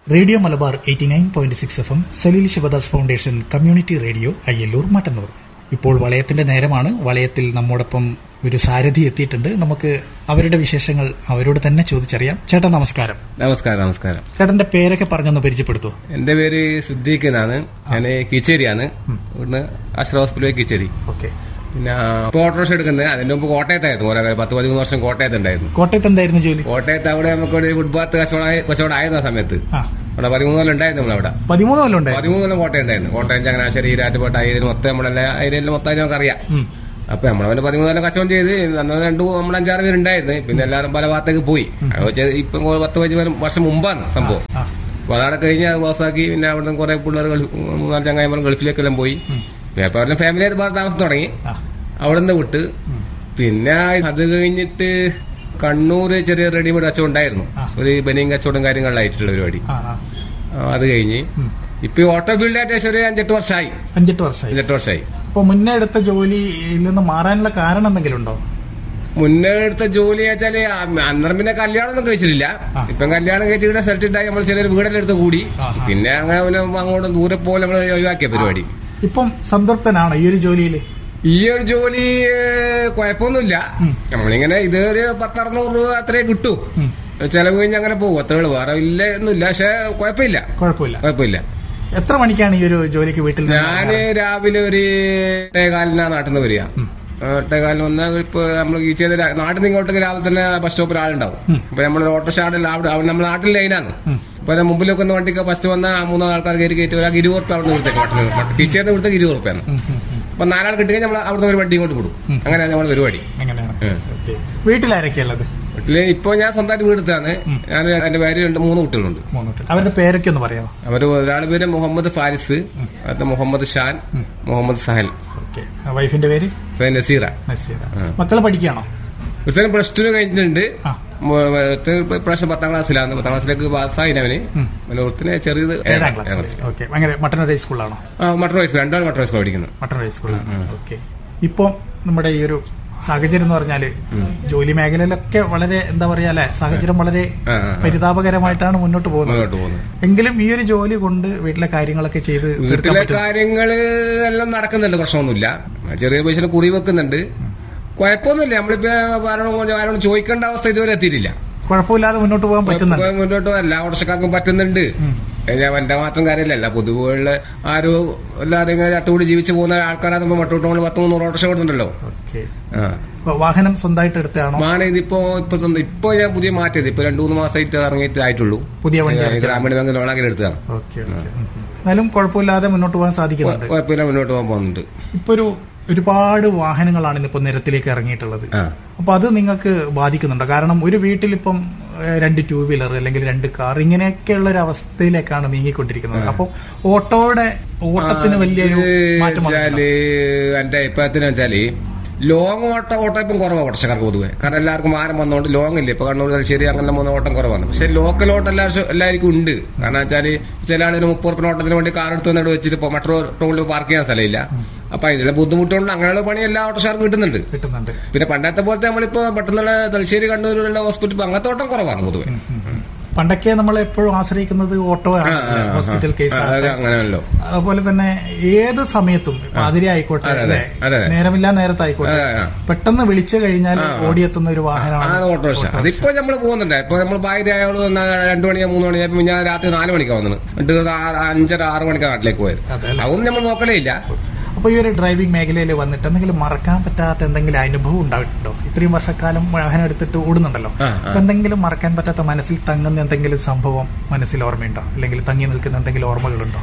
Radio Malabar eighty nine point six F M Saleel Sivadas foundation community radio Ayyallur Mattannur ഇപ്പോൾ വളയത്തിന്റെ നേരമാണ് വളയത്തിൽ നമ്മോടൊപ്പം ഒരു സാരഥി എത്തിയിട്ടുണ്ട് നമുക്ക് അവരുടെ വിശേഷങ്ങൾ അവരോട് തന്നെ ചോദിച്ചറിയാം ചേട്ടാ നമസ്കാരം നമസ്കാരം നമസ്കാരം ചേട്ടന്റെ പേരൊക്കെ പറഞ്ഞൊന്ന് പരിചയപ്പെടുത്തൂ എന്റെ പേര് സിദ്ദീഖ് എന്നാണ് ഞാൻ കിച്ചേരിയാണ് ഇവിടുന്ന് അശ്ര ഹോസ്പിറ്റലിൽ കിച്ചേരി ഓക്കെ പിന്നെ ഇപ്പൊ ഓട്ടോറിക്ഷ എടുക്കുന്നത് അതിന്റെ മുമ്പ് കോട്ടയത്തായിരുന്നു ഓരോ പത്ത് പതിമൂന്ന് വർഷം കോട്ടയത്തുണ്ടായിരുന്നു കോട്ടയത്ത് എന്തായിരുന്നു ജോലി കോട്ടയത്ത് അവിടെ നമുക്ക് ഒരു ഫുട്പാത്ത് കച്ചവടം കച്ചവടം ആയിരുന്നു ആ സമയത്ത് ആ അവിടെ പതിമൂന്ന് കൊല്ലം ഉണ്ടായിരുന്നു നമ്മളവിടെ പതിമൂന്ന് കൊല്ലം ഉണ്ടായിരുന്നു പതിമൂന്ന് കൊല്ലം കോട്ടയം ഉണ്ടായിരുന്നു കോട്ടയം ചങ്ങനാശ്ശേരി ഈരാറ്റുപേട്ട ഏരിയയിൽ മൊത്തം നമ്മളെല്ലാം ഏരിയയിൽ മൊത്തം നമുക്കറിയാം ഉം. അപ്പൊ നമ്മളവന് പതിമൂന്ന് കൊല്ലം കച്ചവടം ചെയ്ത് അന്ന് രണ്ടു നമ്മൾ അഞ്ചാറ് പേരുണ്ടായിരുന്നു പിന്നെ എല്ലാവരും പല ഭാഗത്തേക്ക് പോയി അത് വെച്ച് ഇപ്പം പത്ത് പതിനഞ്ച് വർഷം മുമ്പാണ് സംഭവം ആ അപ്പൊ അതവിടെ കഴിഞ്ഞ് അത് ക്ലോസാക്കി പിന്നെ അവിടെ നിന്ന് കുറെ പിള്ളേർ മൂന്നാല് ചങ്ങായിമാർ ഗൾഫിലേക്കെല്ലാം പോയി പിന്നെ അപ്പൊ അവരുടെ ഫാമിലി ആയിട്ട് താമസം തുടങ്ങി ആ അവിടെ നിന്ന് വിട്ട് പിന്നെ അത് കഴിഞ്ഞിട്ട് കണ്ണൂര് ചെറിയ റെഡിമെയ്ഡ് കച്ചവടം ഉണ്ടായിരുന്നു ആ. ഒരു ബനിയും കച്ചവടം കാര്യങ്ങളിലായിട്ടുള്ള പരിപാടി ആ ആ ആ, അത് കഴിഞ്ഞ് ഉം. ഇപ്പൊ ഈ ഓട്ടോ ഫീൽഡായിട്ട് ഏകദേശം ഒരു അഞ്ചെട്ട് വർഷമായി അഞ്ചെട്ട് വർഷമായി അഞ്ചെട്ട് വർഷമായി അപ്പൊ മുന്നേ എടുത്ത ജോലിയിൽ നിന്ന് മാറാനുള്ള കാരണം എന്തെങ്കിലും ഉണ്ടോ മുന്നേ എടുത്ത ജോലി വെച്ചാല് അന്നേരം പിന്നെ കല്യാണം ഒന്നും കഴിച്ചിട്ടില്ല ആ. ഇപ്പം കല്യാണം കഴിച്ചിട്ട് സെറ്റ് ഉണ്ടായി നമ്മൾ ചെറിയൊരു വീടെല്ലാം എടുത്ത് കൂടി ആഹാ. പിന്നെ അങ്ങനെ പിന്നെ അങ്ങോട്ട് ദൂരെ പോലെ നമ്മൾ ഒഴിവാക്കിയ പരിപാടി ഇപ്പം സംതൃപ്തനാണോ ഈ ഒരു ജോലിയിൽ ഈ ഒരു ജോലി ഏഹ്, കുഴപ്പമൊന്നുമില്ല ഉം. നമ്മളിങ്ങനെ ഇത് ഒരു പത്തറുന്നൂറ് രൂപ അത്രേ കിട്ടൂ ഉം. ചെലവ് കഴിഞ്ഞ് അങ്ങനെ പോകും അത്രേ വേറെ ഇല്ല ഒന്നുമില്ല പക്ഷെ കുഴപ്പമില്ല കുഴപ്പമില്ല കുഴപ്പമില്ല എത്ര മണിക്കാണ് ഈ ഒരു ജോലിക്ക് വീട്ടിൽ നിന്ന് ഞാന് രാവിലെ ഒരു എട്ടേകാലിനാ നാട്ടിൽ നിന്ന് വരിക ഉം. എട്ടേകാലിന് വന്നാൽ ഇപ്പൊ നമ്മൾ ഈ ചെയ്ത രാ- നാട്ടിൽ നിന്ന് ഇങ്ങോട്ടേക്ക് രാവിലെ തന്നെ ബസ് സ്റ്റോപ്പിൽ ആളുണ്ടാവും ഉം. അപ്പൊ നമ്മൾ ഓട്ടോ സ്റ്റാൻഡിൽ അവിടെ അവിടെ നമ്മുടെ നാട്ടിൽ ലൈനാണ് ഉം. അപ്പൊ ഞാൻ മുമ്പിലൊക്കെ ഒന്ന് വണ്ടിക്ക് ഫസ്റ്റ് വന്ന മൂന്നാല് ആൾക്കാർ കയറി കയറ്റി ഒരാൾക്ക് ഇരുപത് റുപ്യ അവിടെ നിന്ന് കൊടുത്തേക്ക് ടീച്ചറിന് കൊടുത്തേക്ക് ഇരുപത് റുപ്യാണ് ഉം, ഉം, ഉം. അപ്പൊ നാലാൾ കിട്ടിയാൽ നമ്മൾ അവിടുന്ന് ഒരു വണ്ടി ഇങ്ങോട്ട് വിടും ഉം. അങ്ങനെയാണ് നമ്മൾ പരിപാടി അങ്ങനെയാണ് ഉം. ഓക്കേ. വീട്ടിലാരൊക്കെയുള്ളത് വീട്ടില് ഇപ്പൊ ഞാൻ സ്വന്തമായിട്ട് വീടെടുത്താണ് ഞാൻ എന്റെ ഭാര്യ രണ്ട് മൂന്ന് കുട്ടികളുണ്ട് മൂന്ന് കുട്ടികൾ അവരുടെ പേരൊക്കെ ഒന്ന് പറയാമോ അവര് ഒരാളുടെ പേര് മുഹമ്മദ് ഫാരിസ് അടുത്ത മുഹമ്മദ് ഷാൻ മുഹമ്മദ് സഹൽ ഓക്കെ വൈഫിന്റെ പേര് പിന്നെ നസീറ നസീറ ആ. മക്കള് പഠിക്കുകയാണോ ഒരുത്തൻ പ്ലസ് ടു കഴിഞ്ഞിട്ടുണ്ട് ആ മ- ഒരുത്തൻ ഇപ്പൊ ഇപ്രാവശ്യം പത്താം ക്ലാസ്സിലാണ് പത്താം ക്ലാസ്സിലേക്ക് പാസ്സായി അവന് ഉം. പിന്നെ ഒരുത്തിനെ ചെറിയത് ഏഴാം ക്ലാസ് ഓക്കെ അങ്ങനെ മട്ടന്നൂർ ഹൈസ്കൂളിലാണോ മട്ടർ വയസ്സ് രണ്ടാൾ മട്ടർ വയസ്സിലാണ് പഠിക്കുന്നത് മട്ടന്നൂർ ഹൈസ്കൂളിലാണ് ഓക്കെ ഇപ്പം നമ്മുടെ ഈ ഒരു സാഹചര്യം എന്ന് പറഞ്ഞാല് ജോലി മേഖലയിലൊക്കെ വളരെ എന്താ പറയാ അല്ലെ സാഹചര്യം വളരെ ആ, ആ, ആ. പരിതാപകരമായിട്ടാണ് മുന്നോട്ട് പോകുന്നത് മുന്നോട്ട് പോകുന്നത് എങ്കിലും ഈ ഒരു ജോലി കൊണ്ട് വീട്ടിലെ കാര്യങ്ങളൊക്കെ ചെയ്ത് തീർക്കാൻ വീട്ടിലെ പറ്റും കാര്യങ്ങള് എല്ലാം നടക്കുന്നുണ്ട് പ്രശ്നമൊന്നുമില്ല ചെറിയ പൈസ കുറി വെക്കുന്നുണ്ട് കുഴപ്പമൊന്നുമില്ല നമ്മളിപ്പോ ആരോടും ആരോടും ചോദിക്കേണ്ട അവസ്ഥ ഇതുവരെ എത്തിയിട്ടില്ല കുഴപ്പമില്ലാതെ മുന്നോട്ട് പോകാൻ പറ്റുന്നുണ്ട് ഇപ്പൊ മുന്നോട്ട് എല്ലാ ഓട്ടർഷക്കാർക്കും പറ്റുന്നുണ്ട് ഞാൻ എന്റെ മാത്രം കാര്യമില്ലല്ല പൊതുവെയുള്ള ആരും എല്ലാവരും ഇങ്ങനെ അട്ടുകൂടി ജീവിച്ചു പോകുന്ന ആൾക്കാരാകുമ്പോ മട്ടോട്ട് പത്ത് മുന്നൂറ് ഓട്ടർഷ കൊടുക്കുന്നുണ്ടല്ലോ ഓക്കെ ആ വാഹനം സ്വന്തമായിട്ട് എടുത്താണോ മാന ഇതിപ്പോ ഇപ്പൊ സ്വന്തം ഇപ്പൊ ഞാൻ പുതിയ മാറ്റിയത് ഇപ്പൊ രണ്ടു മൂന്ന് മാസമായിട്ട് ഇറങ്ങിയിട്ട് ആയിട്ടുള്ളൂ പുതിയ വണ്ടി ഏ, ഗ്രാമീണ ബാങ്ക് ലോണാക്കി എടുത്തതാണ് ഓക്കെ ഓക്കെ എന്നാലും കുഴപ്പമില്ലാതെ മുന്നോട്ട് പോകാൻ സാധിക്കുന്നുണ്ട് കുഴപ്പമില്ല മുന്നോട്ട് പോകാൻ പോകുന്നുണ്ട് ഇപ്പൊ ഒരു ഒരുപാട് വാഹനങ്ങളാണ് ഇന്നിപ്പോ നിരത്തിലേക്ക് ഇറങ്ങിയിട്ടുള്ളത് ആ അപ്പൊ അത് നിങ്ങൾക്ക് ബാധിക്കുന്നുണ്ടോ കാരണം ഒരു വീട്ടിലിപ്പം ഏഹ്, രണ്ട് ടൂ വീലർ അല്ലെങ്കിൽ രണ്ട് കാർ ഇങ്ങനെയൊക്കെയുള്ള ഒരു അവസ്ഥയിലേക്കാണ് നീങ്ങിക്കൊണ്ടിരിക്കുന്നത് അപ്പൊ ഓട്ടോയുടെ ഓട്ടത്തിന് വലിയൊരു മാറ്റം വന്നിട്ടുണ്ടോ? വെച്ചാല് എന്റെ അഭിപ്രായത്തിന് വെച്ചാല് ലോങ് ഓട്ടം ഓട്ടം ഇപ്പം കുറവാണ് ഓട്ടക്കാർക്ക് പൊതുവെ കാരണം എല്ലാവർക്കും മാനം വന്നോണ്ട് ലോങ് ഇല്ല ഇപ്പൊ കണ്ണൂർ തലശ്ശേരി അങ്ങനെ മൂന്ന് ഓട്ടം കുറവാണ് പക്ഷെ ലോക്കൽ ഓട്ടം എല്ലാവർക്കും എല്ലാവർക്കും ഉണ്ട് കാരണം വെച്ചാല് ചില ആളുകൾ മുപ്പത് ഉറുപ്പിന് ഓട്ടത്തിന് വേണ്ടി കാർ എടുത്ത് വന്നിട്ട് വെച്ചിട്ട് ഇപ്പൊ മെട്രോ ടൗണിൽ പാർക്ക് ചെയ്യാൻ സ്ഥലമില്ല അപ്പൊ അതിനുള്ള ബുദ്ധിമുട്ടുകൊണ്ട് അങ്ങനെയുള്ള പണി എല്ലാ ഓട്ടോഷാർക്കും കിട്ടുന്നുണ്ട് കിട്ടുന്നുണ്ട് പിന്നെ പണ്ടത്തെ പോലത്തെ നമ്മളിപ്പോ പെട്ടെന്നുള്ള തലശ്ശേരി കണ്ണൂരിലുള്ള ഹോസ്പിറ്റൽ ഇപ്പൊ അങ്ങനത്തെ ഓട്ടം കുറവാണ് പൊതുവെ പണ്ടൊക്കെ നമ്മൾ എപ്പോഴും ആശ്രയിക്കുന്നത് ഓട്ടോ ആ, ആണ് ആ, ആ, ഹോസ്പിറ്റൽ കേസ് ആ, അത് അങ്ങനെയല്ലോ അതുപോലെ തന്നെ ഏത് സമയത്തും പാതിരി ആയിക്കോട്ടെ അതെ, അല്ലേ അതെ, അതെ. നേരമില്ലാ നേരത്തായിക്കോട്ടെ അതെ, ആ. പെട്ടെന്ന് വിളിച്ചു കഴിഞ്ഞാൽ ഓടിയെത്തുന്ന ഒരു വാഹനമാണ് ആണ് ഓട്ടോറിക്ഷ അതിപ്പോ നമ്മൾ പോകുന്നുണ്ട് ഇപ്പൊ നമ്മൾ ഭാര്യ അയാൾ രണ്ടു മണിയാ മൂന്ന് മണിയാ ഇപ്പൊ ഞാൻ രാത്രി നാല് മണിക്കാ വന്നത് എന്നിട്ട് ആ- അഞ്ചര ആറ് മണിക്കാ നാട്ടിലേക്ക് പോയത് അതെ അല്ലേ? അതൊന്നും നമ്മൾ നോക്കലേ ഇല്ല അപ്പൊ ഈ ഒരു ഡ്രൈവിംഗ് മേഖലയിൽ വന്നിട്ട് എന്തെങ്കിലും മറക്കാൻ പറ്റാത്ത എന്തെങ്കിലും അനുഭവം ഉണ്ടായിട്ടുണ്ടോ ഇത്രയും വർഷക്കാലം വാഹനം എടുത്തിട്ട് ഓടുന്നുണ്ടല്ലോ ആ, ആ. അപ്പൊ എന്തെങ്കിലും മറക്കാൻ പറ്റാത്ത മനസ്സിൽ തങ്ങുന്ന എന്തെങ്കിലും സംഭവം മനസ്സിൽ ഓർമ്മയുണ്ടോ അല്ലെങ്കിൽ തങ്ങി നിൽക്കുന്ന എന്തെങ്കിലും ഓർമ്മകളുണ്ടോ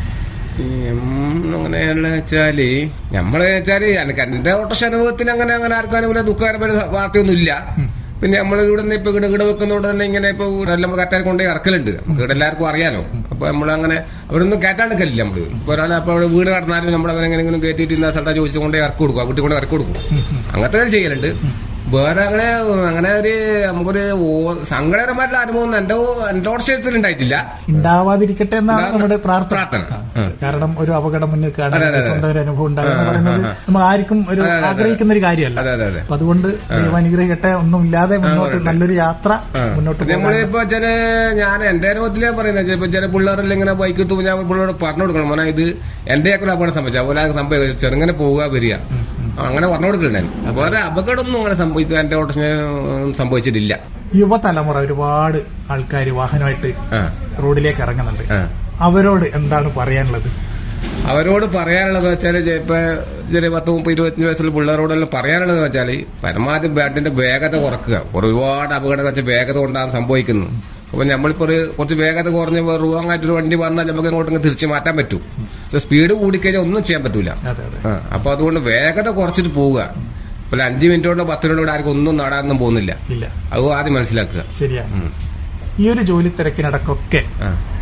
അങ്ങനെയുള്ള വെച്ചാല് നമ്മള് വെച്ചാല് എനിക്ക് എന്റെ ഓട്ടോറിക്ഷ അനുഭവത്തിന് അങ്ങനെ അങ്ങനെ ആർക്കും അങ്ങനെ ദുഃഖകരമായ വാർത്തയൊന്നും ഇല്ല പിന്നെ നമ്മൾ ഇവിടെ നിന്ന് ഇപ്പൊ ഇവിടെ ഇവിടെ വെക്കുന്നതുകൊണ്ട് തന്നെ ഇങ്ങനെ ഇപ്പൊ എല്ലാം കറ്റാൻ കൊണ്ടേ ഇറക്കലുണ്ട് നമുക്ക് ഇവിടെ എല്ലാവർക്കും അറിയാലോ അപ്പൊ നമ്മൾ അങ്ങനെ അവരൊന്നും കയറ്റാണ്ടിക്കലില്ല നമ്മള് ഇപ്പൊ ഒരാൾ അപ്പൊ അവിടെ വീട് കടന്നാലും നമ്മൾ അവരെങ്ങനെങ്കിലും കയറ്റിയിട്ട് ഇന്ന സ്ഥലത്താ ചോദിച്ചു കൊണ്ടേ ഇറക്കി കൊടുക്കും ആ വീട്ടിൽ കൊണ്ട് ഇറക്കി കൊടുക്കും അങ്ങനത്തെ കാര്യം ചെയ്യലുണ്ട് വേറെ അങ്ങനെ അങ്ങനെ ഒരു നമുക്കൊരു ഓ- സങ്കടകരമായിട്ടുള്ള അനുഭവം ഒന്നും എന്റെ എന്റെ ഓർച്ചത്തിൽ ഉണ്ടായിട്ടില്ല ഉണ്ടാവാതിരിക്കട്ടെ എന്നാണ് നമ്മുടെ പ്രാർത്ഥന പ്രാർത്ഥന. ആ. കാരണം ഒരു അപകടം മുന്നിൽ അതെ, അതെ, കാണാൻ അതെ. സ്വന്തം ഒരു അനുഭവം ഉണ്ടാകുക എന്ന് പറയുന്നത് നമ്മൾ ആർക്കും ഒരു അതെ, അതെ. ആഗ്രഹിക്കുന്ന ഒരു കാര്യമല്ല അതെ അതെ അതെ അപ്പൊ അതുകൊണ്ട് ദൈവം അനുഗ്രഹിക്കട്ടെ ഒന്നുമില്ലാതെ മുന്നോട്ട് നല്ലൊരു യാത്ര മുന്നോട്ട് പോകാൻ നമ്മളിപ്പോ ചില ഞാൻ എന്റെ അനുഭവത്തിലേ പറയുന്നത് ചിലപ്പോ ചില പിള്ളേരെല്ലാം ഇങ്ങനെ ബൈക്ക് എടുത്ത് ഞാൻ പിള്ളേരോട് പറഞ്ഞു കൊടുക്കണം മോനെ ഇത് എന്റെ ഒക്കെ അപകടം സംഭവിച്ചു അതുപോലെ അത് സംഭവിച്ചു ചെറുങ്ങനെ പോവുക വരിക അങ്ങനെ പറഞ്ഞു കൊടുക്കണ്ടേ വേറെ അപകടമൊന്നും അങ്ങനെ സംഭവിച്ചു എന്റെ ഓട്ടത്തിന് സംഭവിച്ചിട്ടില്ല യുവതലമുറ ഒരുപാട് ആൾക്കാർ വാഹനമായിട്ട് ആ റോഡിലേക്ക് ഇറങ്ങുന്നുണ്ട് ആ അവരോട് എന്താണ് പറയാനുള്ളത് അവരോട് പറയാനുള്ളത് വെച്ചാല് ഇപ്പൊ ചെറിയ പത്ത് മുപ്പത് ഇരുപത്തഞ്ച് വയസ്സുള്ള പിള്ളേരോടെല്ലാം പറയാനുള്ളത് വെച്ചാല് പരമാവധി ബാറ്റിന്റെ വേഗത കുറക്കുക ഒരുപാട് അപകടം വെച്ച വേഗത കൊണ്ടാണ് സംഭവിക്കുന്നത് അപ്പൊ നമ്മളിപ്പോ ഒരു കുറച്ച് വേഗത കുറഞ്ഞ റോങ് ആയിട്ടൊരു വണ്ടി വന്നാൽ നമുക്ക് അങ്ങോട്ട് തിരിച്ചു മാറ്റാൻ പറ്റും സ്പീഡ് കൂടിക്കഴിഞ്ഞാൽ ഒന്നും ചെയ്യാൻ പറ്റൂല അതെ അതെ ആ, അപ്പൊ അതുകൊണ്ട് വേഗത കുറച്ചിട്ട് പോവുക ഇപ്പൊ അഞ്ച് മിനിറ്റ് കൊണ്ടോ പത്ത് മിനിറ്റ് കൊണ്ടോ ആർക്കും ഒന്നും നടാനൊന്നും പോകുന്നില്ല ഇല്ല അത് ആദ്യം മനസ്സിലാക്കുക ശരിയാണ് ഈ ഒരു ജോലി തിരക്കിനിടക്കൊക്കെ ആ